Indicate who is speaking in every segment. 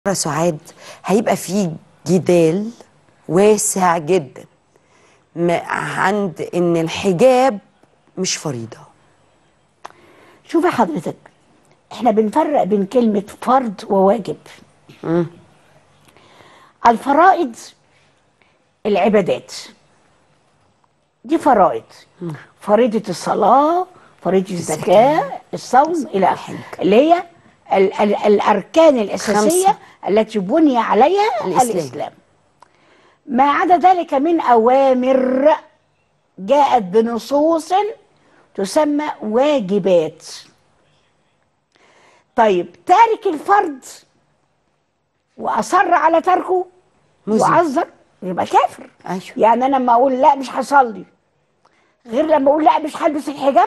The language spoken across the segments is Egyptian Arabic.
Speaker 1: سعاد هيبقى في جدال واسع جدا ما- عند ان الحجاب مش فريضه
Speaker 2: شوفي حضرتك احنا بنفرق بين كلمة فرض وواجب الفرائض العبادات دي فرائض فريضة الصلاة فريضة الزكاة الصوم إلى آخره اللي هي ال ال الأركان الأساسية
Speaker 1: خمسة.
Speaker 2: التي بني عليها
Speaker 1: الإسلام.
Speaker 2: الإسلام, الإسلام. ما عدا ذلك من أوامر جاءت بنصوص تسمى واجبات طيب تارك الفرض واصر على تركه
Speaker 1: مذنب.
Speaker 2: وعذر يبقى كافر
Speaker 1: أيوه.
Speaker 2: يعني انا لما اقول لا مش هصلي غير لما اقول لا مش هلبس الحجاب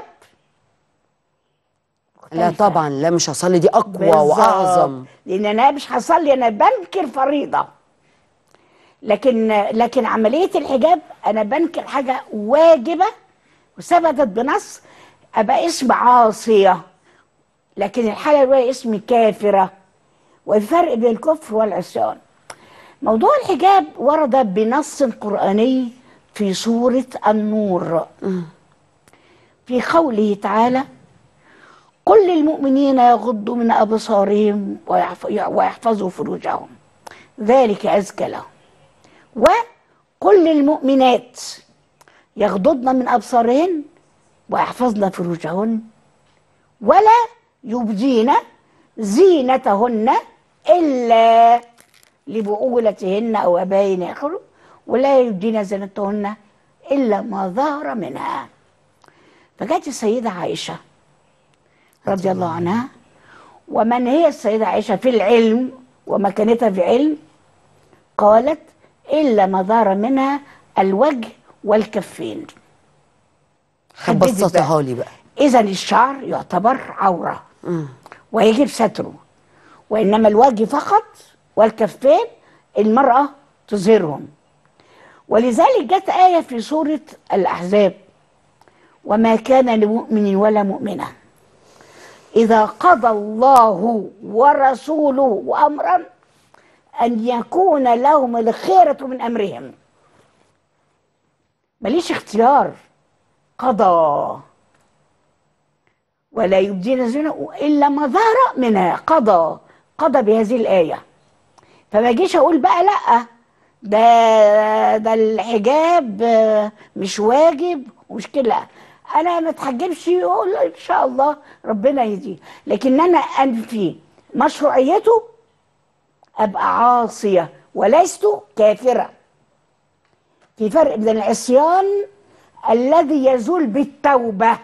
Speaker 1: لا
Speaker 2: مختلفة.
Speaker 1: طبعا لا مش هصلي دي اقوى
Speaker 2: بالظبط.
Speaker 1: واعظم
Speaker 2: لان انا مش هصلي انا بنكر فريضه لكن لكن عمليه الحجاب انا بنكر حاجه واجبه وثبتت بنص ابقى اسم عاصيه لكن الحاله الاولى اسم كافره والفرق بين الكفر والعصيان موضوع الحجاب ورد بنص قراني في سوره النور في قوله تعالى قل للمؤمنين يغضوا من أبصارهم ويحف- ويحفظوا فروجهم ذلك أزكى لهم وقل للمؤمنات يغضضن من أبصارهن ويحفظن فروجهن ولا يبدين زينتهن إلا لبعولتهن أو أبائهن آخره ولا يبدين زينتهن إلا ما ظهر منها فجاءت السيدة عائشة رضي الله عنها ومن هي السيدة عائشة في العلم ومكانتها في علم قالت إلا ما ظهر منها الوجه والكفين
Speaker 1: طب
Speaker 2: حددت
Speaker 1: بسطها لي بقى
Speaker 2: إذا الشعر يعتبر عورة ويجب ستره وإنما الوجه فقط والكفين المرأة تظهرهم ولذلك جت آية في سورة الأحزاب وما كان لمؤمن ولا مؤمنة إذا قضى الله ورسوله أمرا أن يكون لهم الخيرة من أمرهم ماليش اختيار قضى ولا يبدين زينة إلا ما ظهر منها قضى قضى بهذه الآية فما جيش أقول بقى لأ ده ده الحجاب آه، مش واجب ومش كده لا انا ما اتحجبش اقول ان شاء الله ربنا يهديه لكن انا انفي مشروعيته ابقى عاصيه ولست كافره في فرق بين العصيان الذي يزول بالتوبه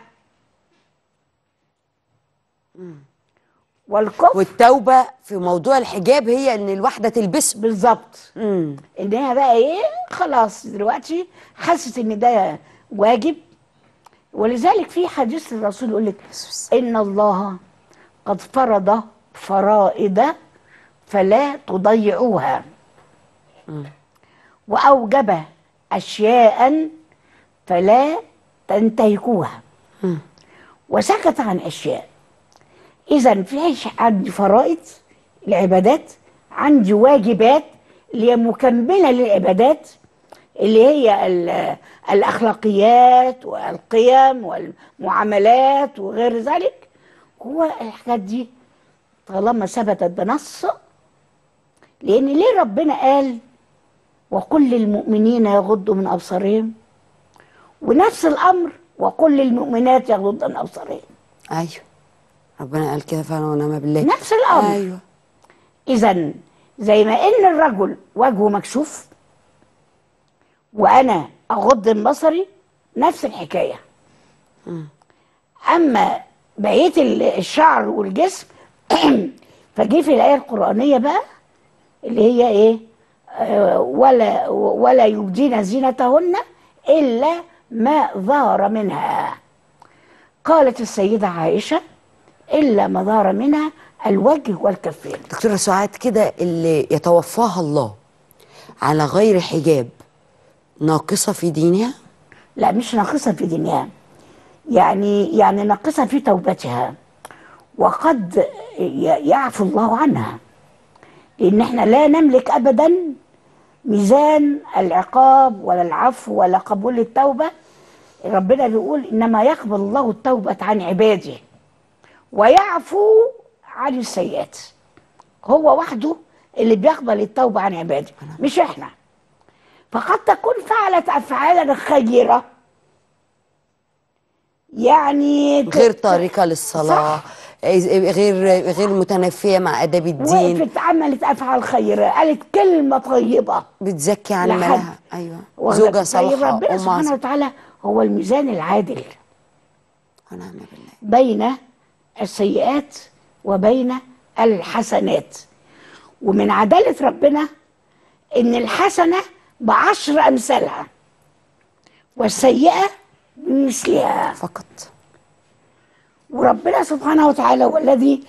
Speaker 2: والكفر
Speaker 1: والتوبه في موضوع الحجاب هي ان الواحده تلبسه
Speaker 2: بالظبط
Speaker 1: مم.
Speaker 2: انها بقى ايه خلاص دلوقتي حست ان ده واجب ولذلك في حديث الرسول يقول لك ان الله قد فرض فرائض فلا تضيعوها واوجب اشياء فلا تنتهكوها وسكت عن اشياء اذا في ش- عندي فرائض العبادات عندي واجبات اللي هي مكمله للعبادات اللي هي ال- الاخلاقيات والقيم والمعاملات وغير ذلك هو الحاجات دي طالما ثبتت بنص لان ليه ربنا قال وقل للمؤمنين يغضوا من ابصارهم ونفس الامر وقل للمؤمنات يغضضن من ابصارهم
Speaker 1: ايوه ربنا قال كده فعلا ونعم بالله
Speaker 2: نفس الامر
Speaker 1: ايوه
Speaker 2: اذا زي ما ان الرجل وجهه مكشوف وانا اغض من بصري نفس الحكايه اما بقيه ال- الشعر والجسم فجي في الايه القرانيه بقى اللي هي ايه آه، ولا ولا يبدين زينتهن الا ما ظهر منها قالت السيده عائشه الا ما ظهر منها الوجه والكفين
Speaker 1: دكتوره سعاد كده اللي يتوفاها الله على غير حجاب ناقصه في دينها
Speaker 2: لا مش ناقصة في دينها يعني يعني ناقصة في توبتها وقد ي- يعفو الله عنها لان احنا لا نملك ابدا ميزان العقاب ولا العفو ولا قبول التوبه ربنا بيقول انما يقبل الله التوبه عن عباده ويعفو عن السيئات هو وحده اللي بيقبل التوبه عن عباده مش احنا فقد تكون فعلت افعالا خيره يعني ت-
Speaker 1: غير
Speaker 2: ت-
Speaker 1: طريقة للصلاة
Speaker 2: صح.
Speaker 1: غير غير متنافية مع آداب الدين
Speaker 2: وقفت عملت افعال خيره قالت كلمه طيبه
Speaker 1: بتزكي عن
Speaker 2: لحد.
Speaker 1: مالها أيوة
Speaker 2: واخدة-
Speaker 1: زوجة
Speaker 2: طيب
Speaker 1: صالحة
Speaker 2: ربنا
Speaker 1: أم
Speaker 2: سبحانه
Speaker 1: عظيمة
Speaker 2: وتعالى هو الميزان العادل
Speaker 1: ونعم بالله
Speaker 2: بين السيئات وبين الحسنات ومن عدالة ربنا إن الحسنة بعشر أمثالها والسيئة بمثلها
Speaker 1: فقط
Speaker 2: وربنا سبحانه وتعالى هو الذي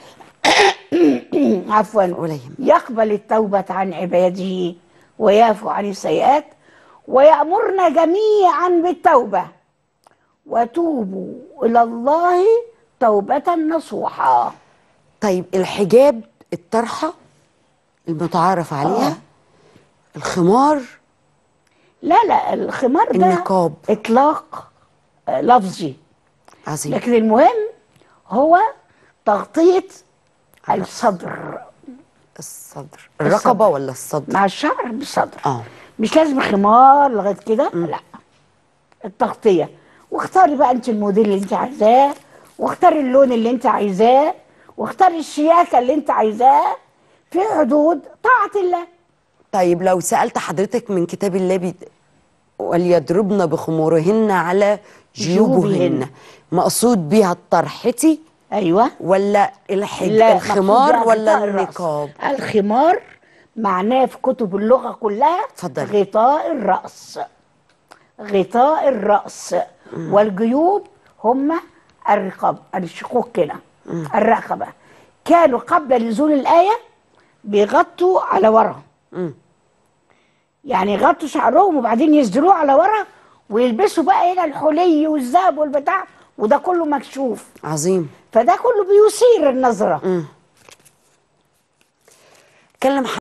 Speaker 2: عفوا
Speaker 1: ولا يهمك.
Speaker 2: يقبل التوبة عن عباده ويعفو عن السيئات ويأمرنا جميعا بالتوبة وتوبوا إلى الله توبة نصوحا
Speaker 1: طيب الحجاب الطرحة المتعارف عليها
Speaker 2: آه.
Speaker 1: الخمار
Speaker 2: لا لا الخمار ده
Speaker 1: النقاب.
Speaker 2: إطلاق آه، لفظي
Speaker 1: عظيم
Speaker 2: لكن المهم هو تغطية الصدر
Speaker 1: الصدر الرقبة ولا الصدر
Speaker 2: مع الشعر بالصدر
Speaker 1: اه
Speaker 2: مش لازم خمار لغايه كده لا التغطيه واختاري بقى انت الموديل اللي انت عايزاه واختاري اللون اللي انت عايزاه واختاري الشياكه اللي انت عايزاه في حدود طاعه الله
Speaker 1: طيب لو سألت حضرتك من كتاب الله بي... وليضربن بخمورهن على جيوبهن
Speaker 2: جيوبهن.
Speaker 1: مقصود بيها الطرحتي
Speaker 2: ايوه
Speaker 1: ولا الحج...
Speaker 2: لا
Speaker 1: الخمار
Speaker 2: مقصود
Speaker 1: ولا
Speaker 2: بها غطاء الرأس.
Speaker 1: النقاب
Speaker 2: الخمار معناه في كتب اللغه كلها
Speaker 1: اتفضلي.
Speaker 2: غطاء الراس غطاء الراس والجيوب هم الرقاب الشقوق كده الرقبه كانوا قبل نزول الايه بيغطوا على ورا
Speaker 1: مم.
Speaker 2: يعني يغطوا شعرهم وبعدين يسدلوه على ورا ويلبسوا بقى هنا الحلي والذهب والبتاع وده كله مكشوف
Speaker 1: عظيم
Speaker 2: فده كله بيثير النظره
Speaker 1: اتكلم